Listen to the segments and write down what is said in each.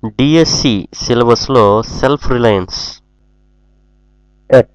DSC సిలబస్లో self reliance yet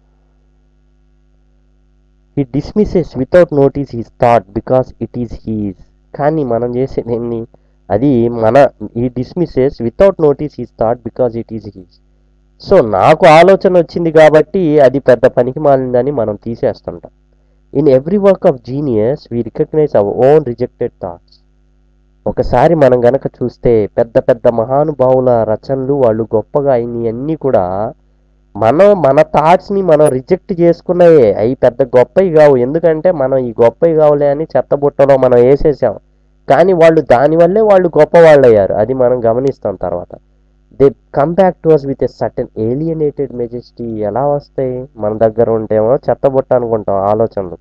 he dismisses without notice his thought because it is his కానీ మనం చేసేది ఏంది అది మన he dismisses without notice his thought because it is his so నాకు ఆలోచన వచ్చింది కాబట్టి అది పెద్ద పనికి మాలిందని మనం తీసేస్తుంటాం in every work of genius we recognize our own rejected thoughts ఒకసారి మనం గనక చూస్తే పెద్ద పెద్ద మహానుభావుల రచనలు వాళ్ళు గొప్పగా అయినవి అన్నీ కూడా మనం మన థాట్స్ని మనం రిజెక్ట్ చేసుకున్నాయే అవి పెద్ద గొప్పవి కావు ఎందుకంటే మనం ఈ గొప్పవి కావులే అని చెత్తబుట్టలో మనం వేసేసాం కానీ వాళ్ళు దానివల్లే వాళ్ళు గొప్ప వాళ్ళు అయ్యారు అది మనం గమనిస్తాం తర్వాత they come back to us with a certain alienated majesty ఎలా వస్తాయి మన దగ్గర ఉంటేమో చెత్తబుట్ట అనుకుంటాం ఆలోచనలు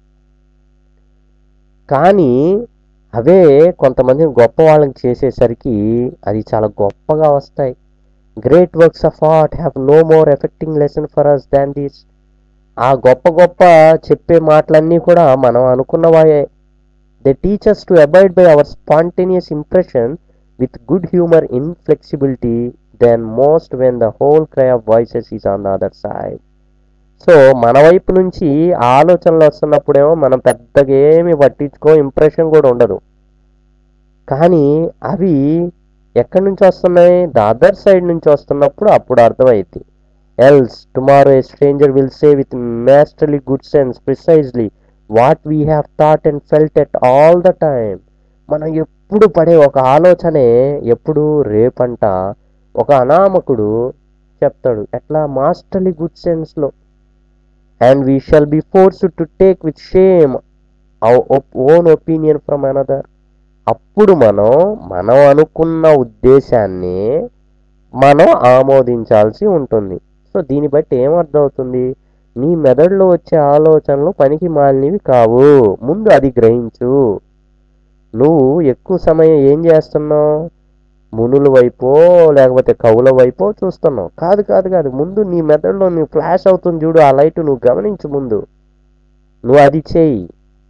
కానీ అవే కొంతమంది గొప్ప వాళ్ళకి చేసేసరికి అది చాలా గొప్పగా వస్తాయి great works of art have no more affecting lesson for us than these ఆ గొప్ప గొప్ప చెప్పే మాటలన్నీ కూడా మనం అనుకున్నవాయే they teach us to abide by our spontaneous impression with good humour inflexibility then most when the whole cry of voices is on the other side so మన వైపు నుంచి ఆలోచనలు వస్తున్నప్పుడేమో మనం పెద్దగా ఏమి పట్టించుకో ఇంప్రెషన్ కూడా ఉండదు కానీ అవి ఎక్కడి నుంచి వస్తున్నాయి ద అదర్ సైడ్ నుంచి వస్తున్నప్పుడు అప్పుడు అర్థమైంది else tomorrow a stranger will say with masterly good sense precisely what we have thought and felt at all the time మనం ఎప్పుడు పడే ఒక ఆలోచనే ఎప్పుడు రేపంట ఒక అనామకుడు చెప్తాడు ఎట్లా మాస్టర్లీ గుడ్ సెన్స్లో and we shall be forced to take with shame own opinion from another అప్పుడు మనం మనం అనుకున్న ఉద్దేశాన్ని మనం ఆమోదించాల్సి ఉంటుంది సో దీన్ని బట్టి ఏమర్థమవుతుంది నీ మెదడులో వచ్చే ఆలోచనలు పనికి మాలినవి కావు ముందు అది గ్రహించు నువ్వు ఎక్కువ సమయం ఏం చేస్తున్నావు మునుల వైపో లేకపోతే కవుల వైపో చూస్తున్నావు కాదు కాదు కాదు ముందు నీ మెదడులో నువ్వు ఫ్లాష్ అవుతుంది చూడు ఆ లైట్ నువ్వు గమనించు ముందు నువ్వు అది చేయి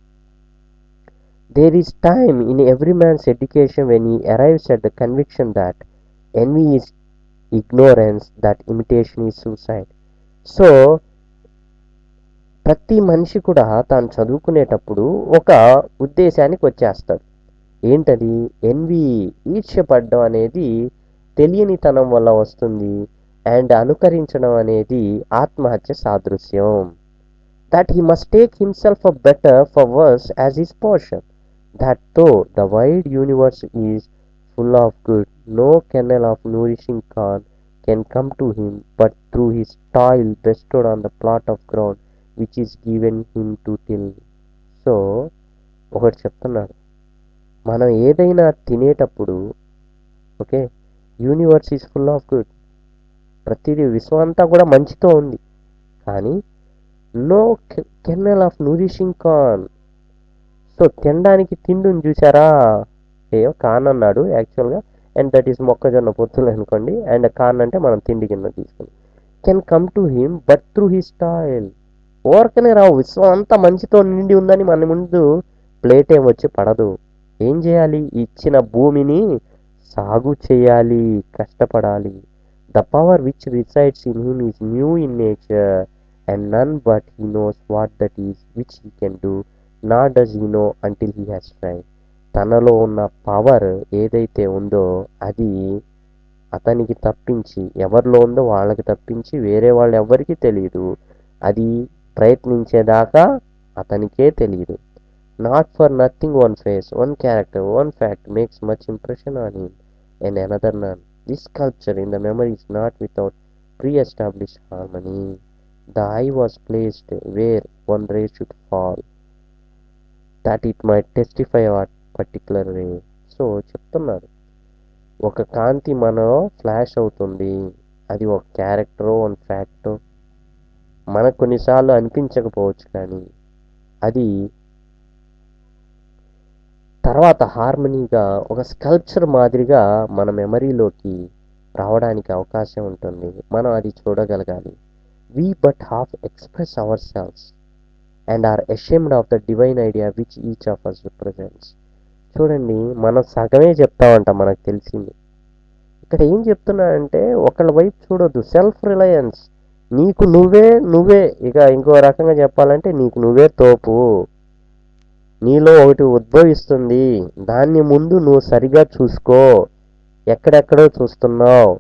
there is time in every man's education when he arrives at the conviction that envy is ignorance that imitation is suicide so ప్రతి మనిషి కూడా తాను చదువుకునేటప్పుడు ఒక ఉద్దేశానికి వచ్చేస్తాడు ఏంటది ఎన్వి ఈర్ష్యపడడం అనేది తెలియనితనం వల్ల వస్తుంది అండ్ అనుకరించడం అనేది ఆత్మహత్య సాదృశ్యం that he must take himself a better for worse as his portion that though the wide universe is full of good no kernel of nourishing corn can come to him but through his toil bestowed on the plot of ground which is given him to till so ఒకటి చెప్తున్నాడు మనం ఏదైనా తినేటప్పుడు okay universe is full of good ప్రతిదీ విశ్వం అంతా కూడా మంచితో ఉంది కానీ no kennel of nourishing corn so తినడానికి తిండిని చూసారా ఏయో కాన్ అన్నాడు యాక్చువల్గా అండ్ దట్ ఈస్ మొక్కజొన్న పొత్తులు అనుకోండి అండ్ కాన్ అంటే మనం తిండి కింద తీసుకుని can come to him but through his toil ఓరకనే రావు విశ్వం అంతా మంచితో నిండి ఉందని మన ముందు ప్లేట్ ఏం వచ్చి పడదు ఏం చేయాలి ఇచ్చిన భూమిని సాగు చేయాలి కష్టపడాలి the power which resides in him is new in nature and none but he knows what that is which he can do not does he know until he has try తనలో ఉన్న పవర్ ఏదైతే ఉందో అది అతనికి తప్పించి ఎవరిలో ఉందో వాళ్ళకి తప్పించి వేరే వాళ్ళు ఎవరికి తెలియదు అది ప్రయత్నించేదాకా అతనికే తెలియదు not for nothing one face one character one fact makes much impression on him and another none this culture in the memory is not without pre-established harmony. The eye was placed where one ray should fall, that it might testify a particular ray. So చెప్తున్నారు ఒక కాంతి మనలో flash అవుతుంది అది ఒక క్యారెక్టరో one facto మనకు కొన్నిసార్లు అనిపించకపోవచ్చు కానీ అది తర్వాత హార్మనీగా ఒక స్కల్ప్చర్ మాదిరిగా మన మెమరీలోకి రావడానికి అవకాశం ఉంటుంది మనం అది చూడగలగాలి we but half express our selves and are ashamed of the divine idea which each of us represents చూడండి మనం సగమే చెప్తామంట మనకు తెలిసింది ఇక్కడ ఏం చెప్తున్నాడంటే ఒకళ్ళ వైపు చూడొద్దు సెల్ఫ్ రిలయన్స్ నీకు నువ్వే నువ్వే ఇక ఇంకో రకంగా చెప్పాలంటే నీకు నువ్వే తోపు నీలో ఒకటి ఉద్భవిస్తుంది దాన్ని ముందు నువ్వు సరిగా చూసుకో ఎక్కడెక్కడో చూస్తున్నావు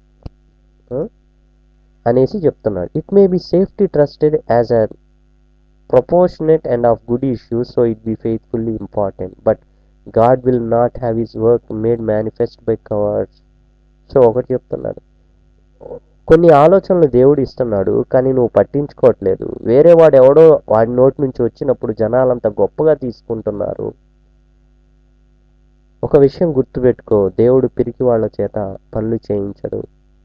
అనేసి చెప్తున్నాడు it may be safety trusted as a proportionate and of good issue so it be faithfully important but God will not have his work made manifest by covers so ఒకటి చెప్తున్నాడు కొన్ని ఆలోచనలు దేవుడు ఇస్తున్నాడు కానీ నువ్వు పట్టించుకోవట్లేదు వేరే వాడు ఎవడో వాడి నోటి నుంచి వచ్చినప్పుడు జనాలంతా గొప్పగా తీసుకుంటున్నారు ఒక విషయం గుర్తుపెట్టుకో దేవుడు పిరికి వాళ్ళ చేత పనులు చేయించడు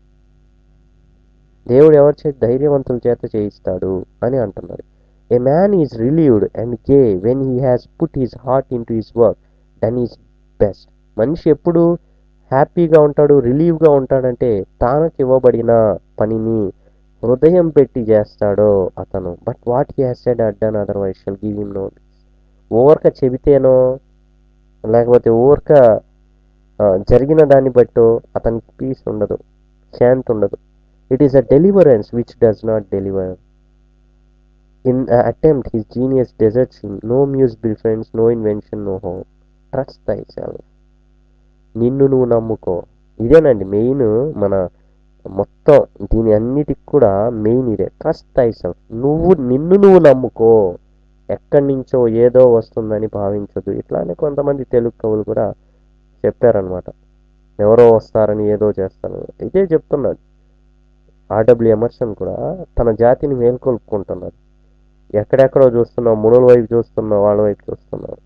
దేవుడు ఎవరి చేత ధైర్యవంతుల చేత చేయిస్తాడు అని అంటున్నాడు a man is relieved and gay when he has put his heart into his work done his best మనిషి ఎప్పుడు హ్యాపీగా ఉంటాడు రిలీవ్గా ఉంటాడంటే తానకి ఇవ్వబడిన పనిని హృదయం పెట్టి చేస్తాడో అతను but what he has said or done otherwise shall give him no ఓవర్క చెబితేనో లేకపోతే ఊరక జరిగిన దాన్ని బట్టో అతనికి పీస్ ఉండదు శాంతి ఉండదు it is a deliverance which does not deliver in attempt his genius deserts no muse friends no invention no home trust thyself నిన్ను నువ్వు నమ్ముకో ఇదేనండి మెయిన్ మన మొత్తం దీని అన్నిటికి కూడా మెయిన్ ఇదే ట్రస్ట్ దై సెల్ఫ్ నువ్వు నిన్ను నువ్వు నమ్ముకో ఎక్కడి నుంచో ఏదో వస్తుందని భావించదు ఇట్లానే కొంతమంది తెలుగు కవులు కూడా చెప్పారనమాట ఎవరో వస్తారని ఏదో చేస్తాను ఇదే చెప్తున్నాడు ఆర్డబ్ల్యూ ఎమర్సన్ కూడా తన జాతిని మేల్కొల్పుకుంటున్నాడు ఎక్కడెక్కడో చూస్తున్నావు మునుల వైపు చూస్తున్నావు వాళ్ళ వైపు చూస్తున్నావు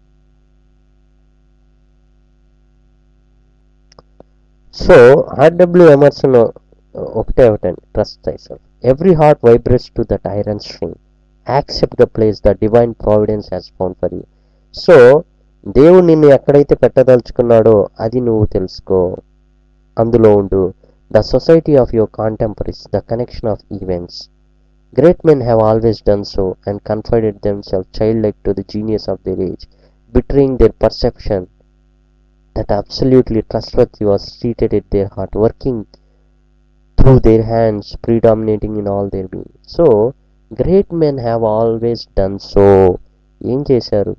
సో ఆర్డబ్ల్యూ ఎమర్సన్ ఒకటే ఒకటండి trust thyself every heart vibrates to that iron string accept the place the divine providence has found for you so దేవుడు నిన్ను ఎక్కడైతే పెట్టదలుచుకున్నాడో అది నువ్వు తెలుసుకో అందులో ఉండు the society of your contemporaries the connection of events great men have always done so and confided themselves child like to the genius of their age betraying their perception that absolutely trustworthy was seated at their heart, working through their hands, predominating in all their being. So, great men have always done so. ఏం చేశారు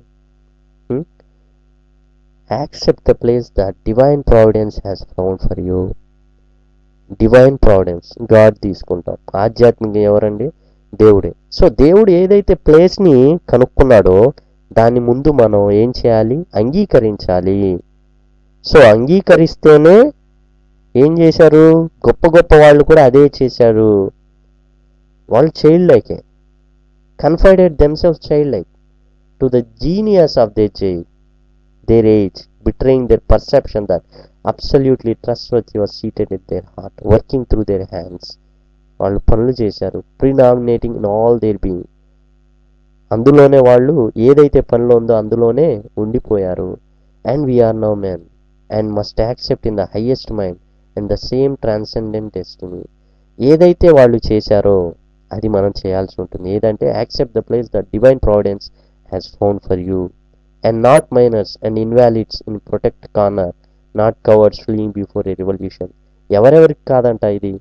accept the place that divine providence has found for you divine providence God తీసుకుంటాం ఆధ్యాత్మిక ఎవరండి దేవుడే so దేవుడు ఏదైతే ప్లేస్ని కనుక్కున్నాడో దాని ముందు మనం ఏం చేయాలి అంగీకరించాలి సో అంగీకరిస్తేనే ఏం చేశారు గొప్ప గొప్ప వాళ్ళు కూడా అదే చేశారు వాళ్ళు చైల్డ్ లైకే confided themselves child like to the genius of they child their age betraying their perception that absolutely trust worth your seated it their heart working through their hands వాళ్ళు పనులు చేశారు predominating in all their being అందులోనే వాళ్ళు ఏదైతే పనిలో ఉందో అందులోనే ఉండిపోయారు and we are now men and must accept in the highest mind and the same transcendent destiny ఏదైతే వాళ్ళు చేశారో అది మనం చేయాల్సి ఉంటుంది ఏదంటే accept the place the divine providence has found for you and not minors and invalids in protect corner not cowards fleeing before a revolution ఎవరెవరికి కాదంట ఇది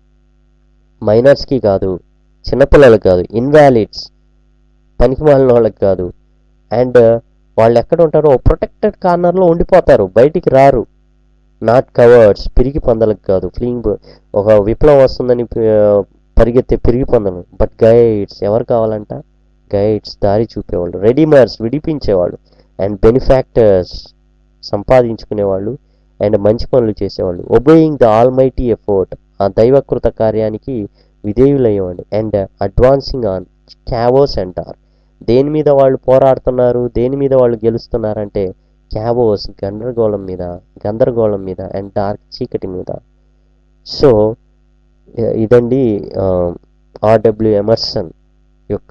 మైనర్స్కి కాదు చిన్నపిల్లలకు కాదు ఇన్వాలిడ్స్ పనికి మాలిన వాళ్ళకి కాదు అండ్ వాళ్ళు ఎక్కడ ఉంటారో ప్రొటెక్టెడ్ కార్నర్లో ఉండిపోతారు బయటికి రారు నాట్ కవర్డ్స్ పిరిగి పందలకు కాదు ఫ్లీయింగ్ ఒక విప్లవం వస్తుందని ఆ, పరిగెత్తే పిరిగి పందలు బట్ గైడ్స్ ఎవరు కావాలంట గైడ్స్ దారి చూపేవాళ్ళు రెడీమర్స్ విడిపించేవాళ్ళు అండ్ బెనిఫాక్టర్స్ సంపాదించుకునేవాళ్ళు అండ్ మంచి పనులు చేసేవాళ్ళు obeying the almighty effort ఆ దైవకృత కార్యానికి విధేయులయ్యేవాళ్ళు అండ్ అడ్వాన్సింగ్ ఆన్ క్యావోస్ అంటారు దేని మీద వాళ్ళు పోరాడుతున్నారు దేని మీద వాళ్ళు గెలుస్తున్నారంటే క్యావోస్ గందరగోళం మీద గందరగోళం మీద అండ్ డార్క్ చీకటి మీద సో ఇ- ఇదండి ఆర్డబ్ల్యూ ఎమర్సన్ యొక్క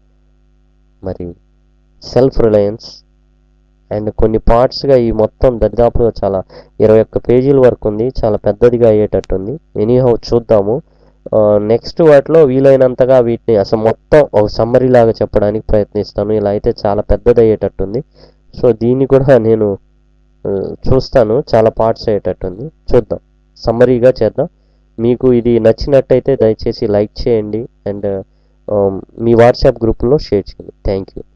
మరి సెల్ఫ్ రిలయన్స్ అండ్ కొన్ని పార్ట్స్గా ఈ మొత్తం దరిదాపుగా చాలా ఇరవై ఒక్క పేజీల వరకు ఉంది చాలా పెద్దదిగా అయ్యేటట్టుంది ఎనీహౌ చూద్దాము నెక్స్ట్ వాటిలో వీలైనంతగా వీటిని అసలు మొత్తం ఒక సమ్మరీ లాగా చెప్పడానికి ప్రయత్నిస్తాను ఇలా అయితే చాలా పెద్దది అయ్యేటట్టుంది సో దీన్ని కూడా నేను ఆ, చూస్తాను చాలా పార్ట్స్ అయ్యేటట్టుంది చూద్దాం సమ్మరీగా చేద్దాం మీకు ఇది నచ్చినట్టయితే దయచేసి లైక్ చేయండి అండ్ మీ వాట్సాప్ గ్రూపుల్లో షేర్ చేయండి థ్యాంక్ యూ